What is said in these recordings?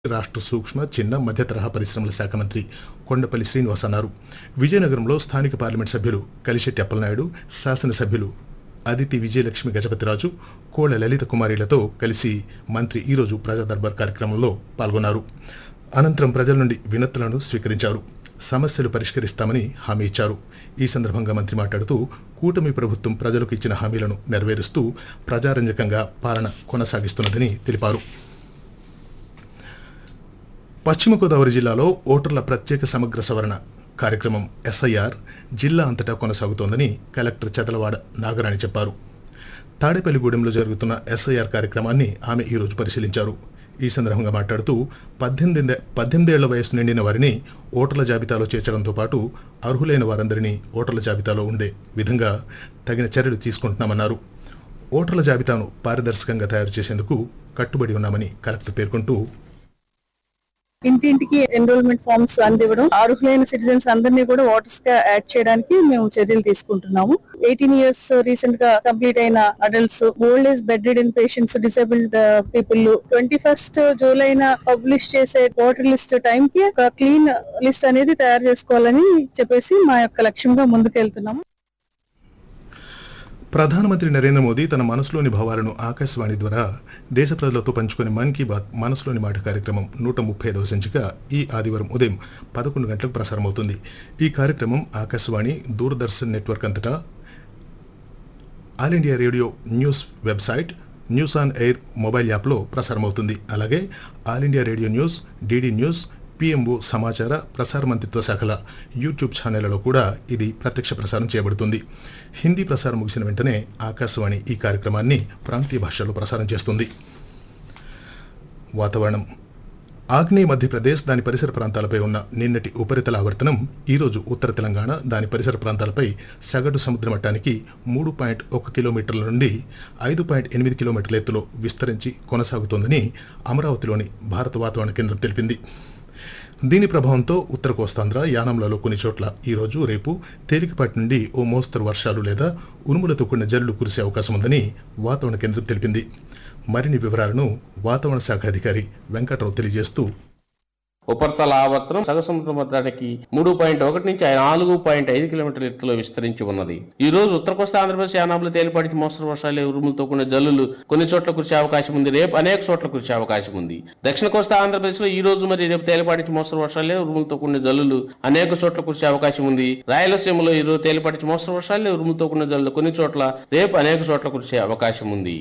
రాష్ట్ర సూక్ష్మ చిన్న మధ్య తరహా పరిశ్రమల శాఖ మంత్రి కొండపల్లి శ్రీనివాస్ అన్నారు విజయనగరంలో స్థానిక పార్లమెంట్ సభ్యులు కలిశెట్టి అప్పలనాయుడు శాసనసభ్యులు అదితి విజయలక్ష్మి గజపతిరాజు కోళ్ల లలిత కుమారిలతో కలిసి మంత్రి ఈరోజు ప్రజా దర్బార్ కార్యక్రమంలో పాల్గొన్నారు అనంతరం ప్రజల నుండి వినతులను స్వీకరించారు సమస్యలు పరిష్కరిస్తామని హామీ ఇచ్చారు ఈ సందర్భంగా మంత్రి మాట్లాడుతూ కూటమి ప్రభుత్వం ప్రజలకు ఇచ్చిన హామీలను నెరవేరుస్తూ ప్రజారంజకంగా పాలన కొనసాగిస్తున్నదని తెలిపారు పశ్చిమ గోదావరి జిల్లాలో ఓటర్ల ప్రత్యేక సమగ్ర సవరణ కార్యక్రమం ఎస్ఐఆర్ జిల్లా అంతటా కొనసాగుతోందని కలెక్టర్ చదలవాడ నాగరాణి చెప్పారు తాడేపల్లిగూడెంలో జరుగుతున్న ఎస్ఐఆర్ కార్యక్రమాన్ని ఆమె ఈరోజు పరిశీలించారు ఈ సందర్భంగా మాట్లాడుతూ పద్దెనిమిది పద్దెనిమిదేళ్ల వయసు నిండిన వారిని ఓటర్ల జాబితాలో చేర్చడంతో పాటు అర్హులైన వారందరినీ ఓటర్ల జాబితాలో ఉండే విధంగా తగిన చర్యలు తీసుకుంటున్నామన్నారు ఓటర్ల జాబితాను పారదర్శకంగా తయారు చేసేందుకు కట్టుబడి ఉన్నామని కలెక్టర్ పేర్కొంటూ ఇంటింటికి ఎన్రోల్మెంట్ ఫామ్స్ అందివ్వడం అర్హులైన సిటిజన్స్ అందరినీ కూడా ఓటర్స్ గా యాడ్ చేయడానికి మేము చర్యలు తీసుకుంటున్నాము ఎయిటీన్ ఇయర్స్ రీసెంట్ గా కంప్లీట్ అయిన adults old age bedridden patients disabled people twenty first జూలైన పబ్లిష్ చేసే ఓటర్ లిస్ట్ టైం కి ఒక క్లీన్ లిస్ట్ అనేది తయారు చేసుకోవాలని చెప్పేసి మా యొక్క లక్ష్యంగా ముందుకెళ్తున్నాము ప్రధానమంత్రి నరేంద్ర మోదీ తన మనసులోని భావాలను ఆకాశవాణి ద్వారా దేశ ప్రజలతో పంచుకునే మన్ కీ బాత్ మనసులోని మాట కార్యక్రమం నూట ముప్పై ఐదవ సంచిక ఈ ఆదివారం ఉదయం పదకొండు గంటలకు ప్రసారమవుతుంది ఈ కార్యక్రమం ఆకాశవాణి దూరదర్శన్ నెట్వర్క్ అంతటా All India Radio news website news on air mobile యాప్లో ప్రసారమవుతుంది అలాగే All India Radio news DD news PMO సమాచార ప్రసార మంత్రిత్వ శాఖల యూట్యూబ్ ఛానళ్లలో కూడా ఇది ప్రత్యక్ష ప్రసారం చేయబడుతుంది హిందీ ప్రసారం ముగిసిన వెంటనే ఆకాశవాణి ఈ కార్యక్రమాన్ని ప్రాంతీయ భాషల్లో ప్రసారం చేస్తుంది వాతావరణం ఆగ్నేయ మధ్యప్రదేశ్ దాని పరిసర ప్రాంతాలపై ఉన్న నిన్నటి ఉపరితల ఆవర్తనం ఈరోజు ఉత్తర తెలంగాణ దాని పరిసర ప్రాంతాలపై సగటు సముద్ర మట్టానికి మూడు పాయింట్ ఒక కిలోమీటర్ల నుండి ఐదు పాయింట్ ఎనిమిది కిలోమీటర్ల ఎత్తులో విస్తరించి కొనసాగుతోందని అమరావతిలోని భారత వాతావరణ కేంద్రం తెలిపింది దీని ప్రభావంతో ఉత్తర కోస్తాంధ్ర యానంలలో కొన్ని చోట్ల ఈ రోజు రేపు తేలికపాటి నుండి ఓ మోస్తరు వర్షాలు లేదా ఉరుములతో కూడిన జల్లు కురిసే అవకాశం ఉందని వాతావరణ కేంద్రం తెలిపింది మరిన్ని వివరాలను వాతావరణ శాఖ అధికారి వెంకట్రావు తెలియజేస్తూ ఉపరితల ఆవర్తనం సగ సముద్ర మట్టానికి మూడు పాయింట్ ఒకటి నుంచి నాలుగు పాయింట్ ఐదు కిలోమీటర్ల ఎత్తులో విస్తరించి ఉన్నది ఈ రోజు ఉత్తర కోస్తా ఆంధ్రప్రదేశ్ యానాంలో తేలిపాటి మోస్తరు వర్షాలు ఉరుములతో కూడిన జల్లులు కొన్ని చోట్ల కురిసే అవకాశం ఉంది రేపు అనేక చోట్ల కురిసే అవకాశం ఉంది దక్షిణ కోస్తా ఆంధ్రప్రదేశ్ లో ఈ రోజు మరి రేపు తేలిపాటి మోస్తరు వర్షాలు ఉరుములతో కూడిన జల్లులు అనేక చోట్ల కురిసే అవకాశం ఉంది రాయలసీమలో ఈ రోజు తేలిపాటి మోస్తరు వర్షాలు ఉరుములతో కూడిన జల్లులు కొన్ని చోట్ల రేపు అనేక చోట్ల కురిసే అవకాశం ఉంది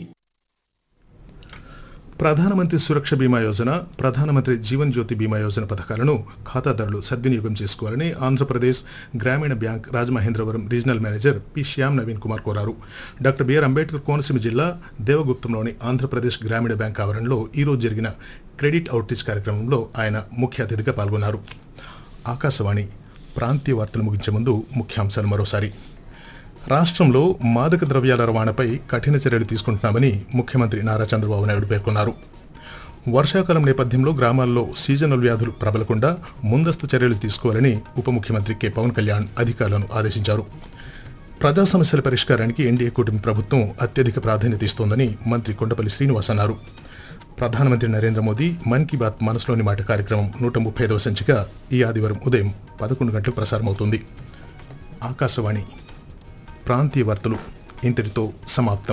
ప్రధానమంత్రి సురక్ష బీమా యోజన ప్రధానమంత్రి జీవన్ జ్యోతి బీమా యోజన పథకాలను ఖాతాదారులు సద్వినియోగం చేసుకోవాలని Andhra Pradesh Grameena bank Rajamahendravaram regional manager P Shyam Naveen Kumar కోరారు డాక్టర్ బిఆర్ అంబేద్కర్ కోనసీమ జిల్లా దేవగుప్తంలోని ఆంధ్రప్రదేశ్ గ్రామీణ బ్యాంక్ ఆవరణలో ఈరోజు జరిగిన క్రెడిట్ అవుట్రీచ్ కార్యక్రమంలో ఆయన ముఖ్య అతిథిగా పాల్గొన్నారు ఆకాశవాణి ప్రాంతీయ వార్తలు ముగించే ముందు ముఖ్యాంశాలు మరోసారి రాష్ట్రంలో మాదక ద్రవ్యాల రవాణాపై కఠిన చర్యలు తీసుకుంటున్నామని ముఖ్యమంత్రి నారా చంద్రబాబు నాయుడు పేర్కొన్నారు వర్షాకాలం నేపథ్యంలో గ్రామాల్లో సీజనల్ వ్యాధులు ప్రబలకుండా ముందస్తు చర్యలు తీసుకోవాలని ఉప ముఖ్యమంత్రి కె పవన్ కళ్యాణ్ అధికారులను ఆదేశించారు ప్రజా సమస్యల పరిష్కారానికి ఎన్డీఏ కూటమి ప్రభుత్వం అత్యధిక ప్రాధాన్యత ఇస్తోందని మంత్రి కొండపల్లి శ్రీనివాస్ అన్నారు ప్రధానమంత్రి నరేంద్ర మోదీ మన్ కీ బాత్ మనసులోని మాట కార్యక్రమం నూట ముప్పై ఐదవ సంచిక ఈ ఆదివారం ఉదయం పదకొండు గంటలకు ప్రసారమవుతుంది ఆకాశవాణి ప్రాంతీయ వార్తలు ఇంతటితో సమాప్తం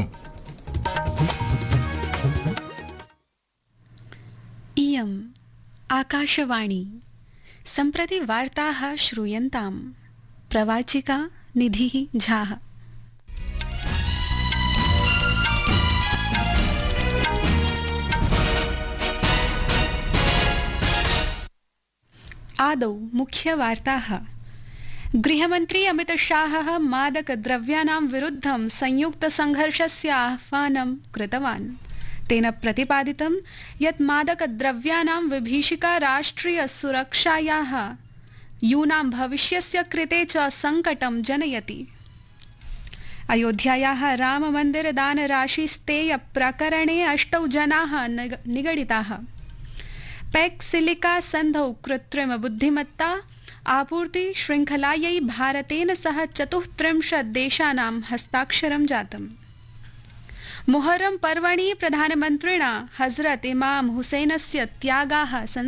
इयम् आकाशवाणी सम्प्रति वार्ताः श्रूयन्ताम् प्रवाचिका निधिः झाः आदौ मुख्यवार्ताः गृहमन्त्री अमितशाहः मादकद्रव्याणां विरुद्धं संयुक्तसङ्घर्षस्य आह्वानं कृतवान् तेन प्रतिपादितं यत् मादकद्रव्याणां विभीषिका राष्ट्रियसुरक्षायाः यूनां भविष्यस्य कृते च सङ्कटं जनयति अयोध्यायाः राममन्दिरदानराशिस्तेय प्रकरणे अष्टौ जनाः निग- निगडिताः पैक्सिलिका सन्धौ कृत्रिमबुद्धिमत्ता आपूर्ति शृङ्खलायै भारतेन सह चतुस्त्रिंशत् देशानां हस्ताक्षरं जातम् मुहर्रम पर्वणि प्रधानमन्त्रिणा हजरत इमाम हुसैनस्य त्यागाः